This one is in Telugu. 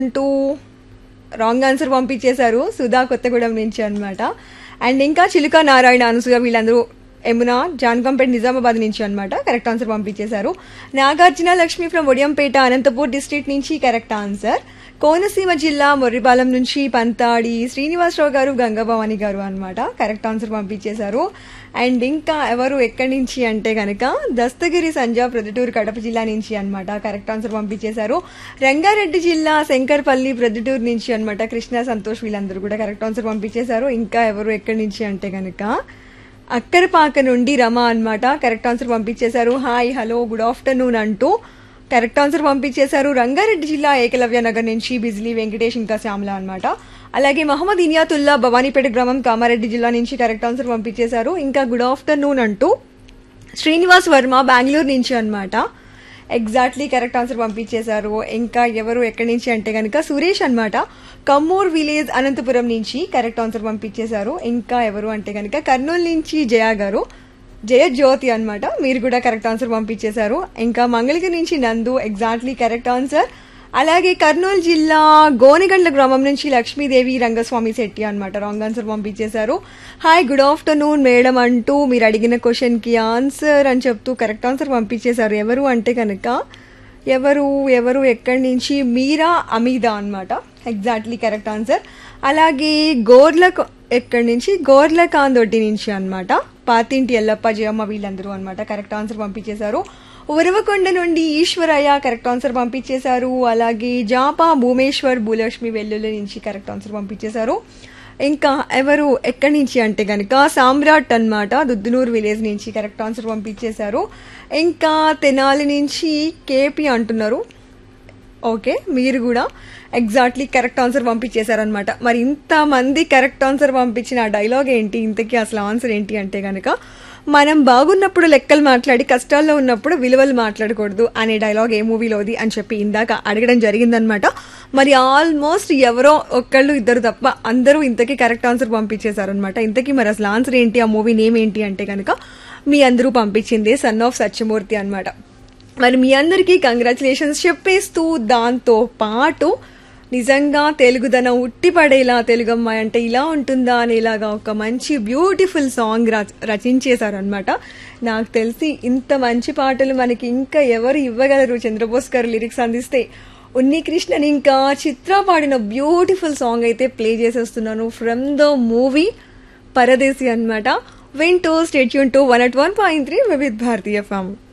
అంటూ రాంగ్ ఆన్సర్ పంపించేశారు సుధా కొత్తగూడెం నుంచి అన్నమాట అండ్ ఇంకా చిలుక నారాయణ అనసూయ వీళ్ళందరూ యమున జాన్కంపేట నిజామాబాద్ నుంచి అన్నమాట కరెక్ట్ ఆన్సర్ పంపించేశారు నాగార్జున లక్ష్మి ఫ్రమ్ ఒడియంపేట అనంతపూర్ డిస్ట్రిక్ట్ నుంచి కరెక్ట్ ఆన్సర్ కోనసీమ జిల్లా మొర్రిపాలెం నుంచి పంతాడి శ్రీనివాసరావు గారు గంగభవాని గారు అన్నమాట కరెక్ట్ ఆన్సర్ పంపించేశారు అండ్ ఇంకా ఎవరు ఎక్కడి నుంచి అంటే కనుక దస్తగిరి సంజా ప్రొద్దుటూరు కడప జిల్లా నుంచి అన్నమాట కరెక్ట్ ఆన్సర్ పంపించేశారు రంగారెడ్డి జిల్లా శంకర్పల్లి ప్రొద్దుటూరు నుంచి అన్నమాట కృష్ణ సంతోష్ వీళ్ళందరూ కూడా కరెక్ట్ ఆన్సర్ పంపించేశారు ఇంకా ఎవరు ఎక్కడి నుంచి అంటే కనుక అక్కరపాక నుండి రమ అన్నమాట కరెక్ట్ ఆన్సర్ పంపించేశారు హాయ్ హలో గుడ్ ఆఫ్టర్నూన్ అంటూ కరెక్ట్ ఆన్సర్ పంపించేశారు రంగారెడ్డి జిల్లా ఏకలవ్య నగర్ నుంచి బిజిలీ వెంకటేష్ ఇంకా శ్యామల అన్నమాట అలాగే మహమ్మద్ ఇనియాతుల్లా భవానీపేట గ్రామం కామారెడ్డి జిల్లా నుంచి కరెక్ట్ ఆన్సర్ పంపించేశారు ఇంకా గుడ్ ఆఫ్టర్నూన్ అంటూ శ్రీనివాస్ వర్మ బెంగళూరు నుంచి అన్నమాట ఎగ్జాక్ట్లీ కరెక్ట్ ఆన్సర్ పంపించేశారు ఇంకా ఎవరు ఎక్కడి నుంచి అంటే కనుక సురేష్ అన్నమాట కమ్మూర్ విలేజ్ అనంతపురం నుంచి కరెక్ట్ ఆన్సర్ పంపించేశారు ఇంకా ఎవరు అంటే కనుక కర్నూలు నుంచి జయ గారు జయ జ్యోతి అన్నమాట మీరు కూడా కరెక్ట్ ఆన్సర్ పంపించేశారు ఇంకా మంగళగిరి నుంచి నందు ఎగ్జాక్ట్లీ కరెక్ట్ ఆన్సర్ అలాగే కర్నూలు జిల్లా గోనెగండ్ల గ్రామం నుంచి లక్ష్మీదేవి రంగస్వామి శెట్టి అన్నమాట రాంగ్ ఆన్సర్ పంపించేశారు హాయ్ గుడ్ ఆఫ్టర్నూన్ మేడం అంటూ మీరు అడిగిన క్వశ్చన్ కి ఆన్సర్ అని చెప్తూ కరెక్ట్ ఆన్సర్ పంపించేశారు ఎవరు అంటే కనుక ఎవరు ఎవరు ఎక్కడి నుంచి మీరా అమీదా అన్నమాట ఎగ్జాక్ట్లీ కరెక్ట్ ఆన్సర్ అలాగే గోర్ల ఎక్కడి నుంచి గోర్ల కాందొడ్డి నుంచి అన్నమాట పాతింటి ఎల్లప్ప జయమ్మ వీళ్ళందరూ అన్నమాట కరెక్ట్ ఆన్సర్ పంపించేశారు ఉరవకొండ నుండి ఈశ్వరయ్య కరెక్ట్ ఆన్సర్ పంపించేశారు అలాగే జాపా భూమేశ్వర్ భూలక్ష్మి వెల్లుల్లి నుంచి కరెక్ట్ ఆన్సర్ పంపించేశారు ఇంకా ఎవరు ఎక్కడి నుంచి అంటే కనుక సామ్రాట్ అన్నమాట దుద్దునూరు విలేజ్ నుంచి కరెక్ట్ ఆన్సర్ పంపించేశారు ఇంకా తెనాలి నుంచి కేపీ అంటున్నారు ఓకే మీరు కూడా ఎగ్జాక్ట్లీ కరెక్ట్ ఆన్సర్ పంపించేశారనమాట మరి ఇంతమంది కరెక్ట్ ఆన్సర్ పంపించిన ఆ డైలాగ్ ఏంటి ఇంతకీ అసలు ఆన్సర్ ఏంటి అంటే కనుక మనం బాగున్నప్పుడు లెక్కలు మాట్లాడి కష్టాల్లో ఉన్నప్పుడు విలువలు మాట్లాడకూడదు అనే డైలాగ్ ఏ మూవీలోది అని చెప్పి ఇందాక అడగడం జరిగిందనమాట మరి ఆల్మోస్ట్ ఎవరో ఒక్కళ్ళు ఇద్దరు తప్ప అందరూ ఇంతకీ కరెక్ట్ ఆన్సర్ పంపించేశారనమాట ఇంతకీ మరి అసలు ఆన్సర్ ఏంటి ఆ మూవీ నేమ్ ఏంటి అంటే కనుక మీ అందరూ పంపించింది సన్ ఆఫ్ సత్యమూర్తి అనమాట మరి మీ అందరికీ కంగ్రాచులేషన్స్ చెప్పేస్తూ దాంతో పాటు నిజంగా తెలుగుదనం ఉట్టిపడేలా తెలుగు అమ్మాయి అంటే ఇలా ఉంటుందా అనేలాగా ఒక మంచి బ్యూటిఫుల్ సాంగ్ రచించేశారనమాట నాకు తెలిసి ఇంత మంచి పాటలు మనకి ఇంకా ఎవరు ఇవ్వగలరు చంద్రబోస్ గారు లిరిక్స్ అందిస్తే ఉన్ని కృష్ణన్ ఇంకా చిత్ర పాడిన బ్యూటిఫుల్ సాంగ్ అయితే ప్లే చేసేస్తున్నాను ఫ్రమ్ ద మూవీ పరదేశి అనమాట వింటూ stay tune to one at one point three Vividh Bharati form